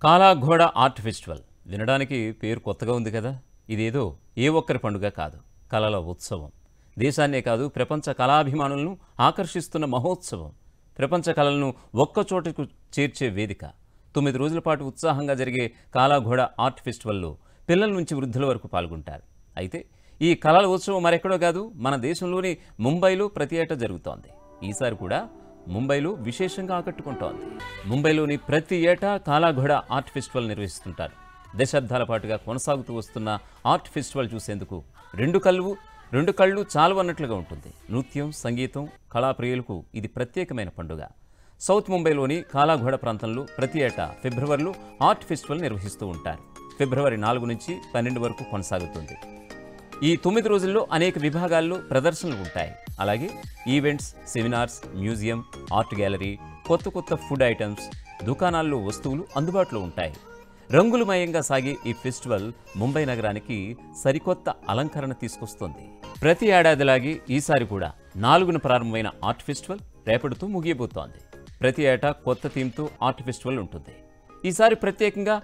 కాలాఘోడ art festival వినడానికి పేరు కొత్తగా ఉంది కదా ఇదేదో ఏ ఒక్కరి పండుగ కాదు కళల ఉత్సవం దేశాన్నే కాదు ప్రపంచ కళాభిమానులను ఆకర్షిస్తున్న మహోత్సవం ప్రపంచ కళలను ఒక్కచోటకు చేర్చే వేదిక తొమ్మిది రోజుల పాటు ఉత్సాహంగా జరిగే కాలాఘోడ ఆర్ట్ ఫెస్టివల్లో పిల్లల నుంచి వృద్ధుల వరకు పాల్గొంటారు అయితే ఈ కళల ఉత్సవం మరెక్కడో కాదు మన దేశంలోని ముంబైలో ప్రతి ఏటా జరుగుతోంది ఈసారి కూడా ముంబైలో విశేషంగా ఆకట్టుకుంటోంది ముంబైలోని ప్రతి ఏటా కాలాఘోడ ఆర్ట్ ఫెస్టివల్ నిర్వహిస్తుంటారు దశాబ్దాల పాటుగా కొనసాగుతూ వస్తున్న ఆర్ట్ ఫెస్టివల్ చూసేందుకు రెండు కళ్ళు రెండు కళ్ళు చాలు అన్నట్లుగా ఉంటుంది నృత్యం సంగీతం కళాప్రియులకు ఇది ప్రత్యేకమైన పండుగ సౌత్ ముంబైలోని కాలాఘోడ ప్రాంతంలో ప్రతి ఏటా ఫిబ్రవరిలో ఆర్ట్ ఫెస్టివల్ నిర్వహిస్తూ ఉంటారు ఫిబ్రవరి నాలుగు నుంచి పన్నెండు వరకు కొనసాగుతుంది ఈ తొమ్మిది రోజుల్లో అనేక విభాగాల్లో ప్రదర్శనలు ఉంటాయి అలాగే events seminars museum art gallery కొత్త కొత్త ఫుడ్ ఐటమ్స్ దుకాణాల్లో వస్తువులు అందుబాటులో ఉంటాయి రంగులమయంగా సాగే ఈ ఫెస్టివల్ ముంబై నగరానికి సరికొత్త అలంకరణ తీసుకొస్తుంది ప్రతి ఏడాదిలాగే ఈసారి కూడా నాలుగున ప్రారంభమైన ఆర్ట్ ఫెస్టివల్ రేపటితో ముగియబోతోంది ప్రతి ఏటా కొత్త థీమ్తో ఆర్ట్ ఫెస్టివల్ ఉంటుంది ఈసారి ప్రత్యేకంగా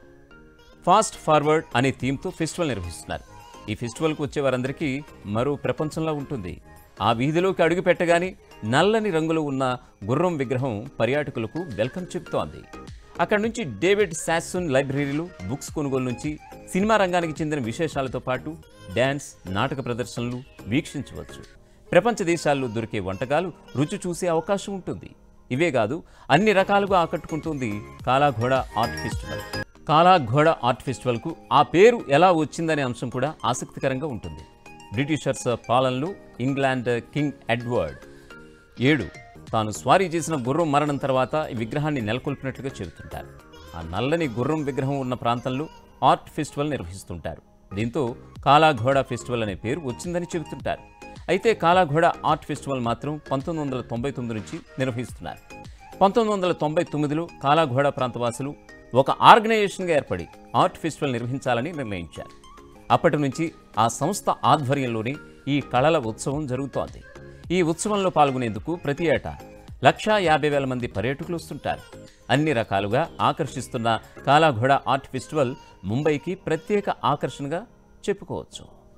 ఫాస్ట్ ఫార్వర్డ్ అనే థీమ్తో ఫెస్టివల్ నిర్వహిస్తున్నారు ఈ ఫెస్టివల్కు వచ్చే వారందరికీ మరో ప్రపంచంలా ఉంటుంది ఆ వీధిలోకి అడుగు పెట్టగానే నల్లని రంగులో ఉన్న గుర్రం విగ్రహం పర్యాటకులకు వెల్కమ్ చెబుతోంది అక్కడి నుంచి డేవిడ్ శాస్సున్ లైబ్రరీలు బుక్స్ కొనుగోలు నుంచి సినిమా రంగానికి చెందిన విశేషాలతో పాటు డ్యాన్స్ నాటక ప్రదర్శనలు వీక్షించవచ్చు ప్రపంచ దేశాల్లో దొరికే వంటకాలు రుచి చూసే అవకాశం ఉంటుంది ఇవే కాదు అన్ని రకాలుగా ఆకట్టుకుంటుంది Kalaghoda art festival Kalaghoda art ఫెస్టివల్కు ఆ పేరు ఎలా వచ్చిందనే అంశం కూడా ఆసక్తికరంగా ఉంటుంది బ్రిటిషర్స్ పాలనలో ఇంగ్లాండ్ కింగ్ ఎడ్వర్డ్ ఏడు తాను స్వారీ చేసిన గుర్రం మరణం తర్వాత ఈ విగ్రహాన్ని నెలకొల్పినట్లుగా చెబుతుంటారు ఆ నల్లని గుర్రం విగ్రహం ఉన్న ప్రాంతంలో ఆర్ట్ ఫెస్టివల్ నిర్వహిస్తుంటారు దీంతో కాలాఘోడ ఫెస్టివల్ అనే పేరు వచ్చిందని చెబుతుంటారు అయితే కాలాఘోడ ఆర్ట్ ఫెస్టివల్ మాత్రం పంతొమ్మిది వందల తొంభై తొమ్మిది నుంచి నిర్వహిస్తున్నారు పంతొమ్మిది వందల తొంభై తొమ్మిదిలో కాలాఘోడ ప్రాంతవాసులు ఒక ఆర్గనైజేషన్గా ఏర్పడి ఆర్ట్ ఫెస్టివల్ నిర్వహించాలని నిర్ణయించారు అప్పటి నుంచి ఆ సంస్థ ఆధ్వర్యంలోనే ఈ కళల ఉత్సవం జరుగుతోంది ఈ ఉత్సవంలో పాల్గొనేందుకు ప్రతి ఏటా లక్షా యాభై వేల మంది పర్యాటకులు వస్తుంటారు అన్ని రకాలుగా ఆకర్షిస్తున్న కాలాఘోడ ఆర్ట్ ఫెస్టివల్ ముంబైకి ప్రత్యేక ఆకర్షణగా చెప్పుకోవచ్చు